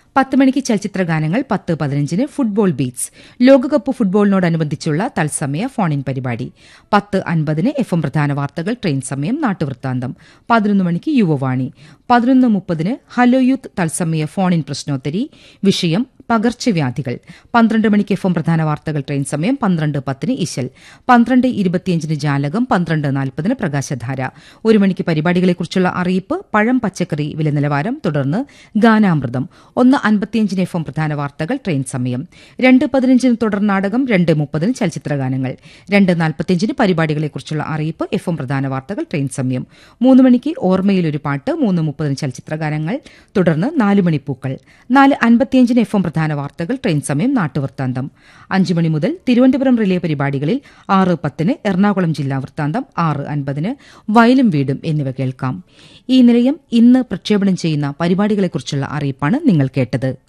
പത്ത് മണിക്ക് ചലച്ചിത്ര ഗാനങ്ങൾ പത്ത് പതിനഞ്ചിന് ഫുട്ബോൾ ബീറ്റ്സ് ലോകകപ്പ് ഫുട്ബോളിനോടനുബന്ധിച്ചുള്ള തത്സമയ ഫോണിൻ പരിപാടി പത്ത് അൻപതിന് എഫ് എം പ്രധാന വാർത്തകൾ ട്രെയിൻ സമയം നാട്ടുവൃത്താന്തം പതിനൊന്ന് മണിക്ക് യുവവാണി പതിനൊന്ന് മുപ്പതിന് ഹലോ യൂത്ത് തത്സമയ ഫോണിൻ പ്രശ്നോത്തരി വിഷയം പകർച്ചവ്യാധികൾ പന്ത്രണ്ട് മണിക്ക് എഫ് എം പ്രധാന വാർത്തകൾ ട്രെയിൻ സമയം പന്ത്രണ്ട് പത്തിന് ഇശൽ പന്ത്രണ്ട് ഇരുപത്തിയഞ്ചിന് ജാലകം പന്ത്രണ്ട് നാൽപ്പതിന് പ്രകാശധാര ഒരു മണിക്ക് പരിപാടികളെക്കുറിച്ചുള്ള അറിയിപ്പ് പഴം പച്ചക്കറി വില നിലവാരം തുടർന്ന് ഗാനാമൃതം ഒന്ന് അൻപത്തിയഞ്ചിന് എഫ് എം പ്രധാന വാർത്തകൾ ട്രെയിൻ സമയം രണ്ട് പതിനഞ്ചിന് തുടർ നാടകം രണ്ട് മുപ്പതിന് ചലച്ചിത്ര ഗാനങ്ങൾ രണ്ട് നാൽപ്പത്തിയഞ്ചിന് പരിപാടികളെക്കുറിച്ചുള്ള അറിയിപ്പ് എഫ് എം പ്രധാന വാർത്തകൾ ട്രെയിൻ സമയം മൂന്ന് മണിക്ക് ഓർമ്മയിൽ ഒരു പാട്ട് മൂന്ന് മുപ്പതിന് ചലച്ചിത്ര ഗാനങ്ങൾ തുടർന്ന് നാല് മണിപ്പൂക്കൾ നാല് അൻപത്തിയഞ്ചിന് എഫ് എം പ്രധാന വാർത്തകൾ ട്രെയിൻ സമയം നാട്ടുവൃത്താന്തം അഞ്ച് മണി മുതൽ തിരുവനന്തപുരം റിലേ പരിപാടികളിൽ ആറ് പത്തിന് എറണാകുളം ജില്ലാ വൃത്താന്തം ആറ് അൻപതിന് വയലും വീടും എന്നിവ കേൾക്കാം ഈ നിലയം ഇന്ന് പ്രക്ഷേപണം ചെയ്യുന്ന പരിപാടികളെക്കുറിച്ചുള്ള അറിയിപ്പാണ് നിങ്ങൾ കേട്ടത്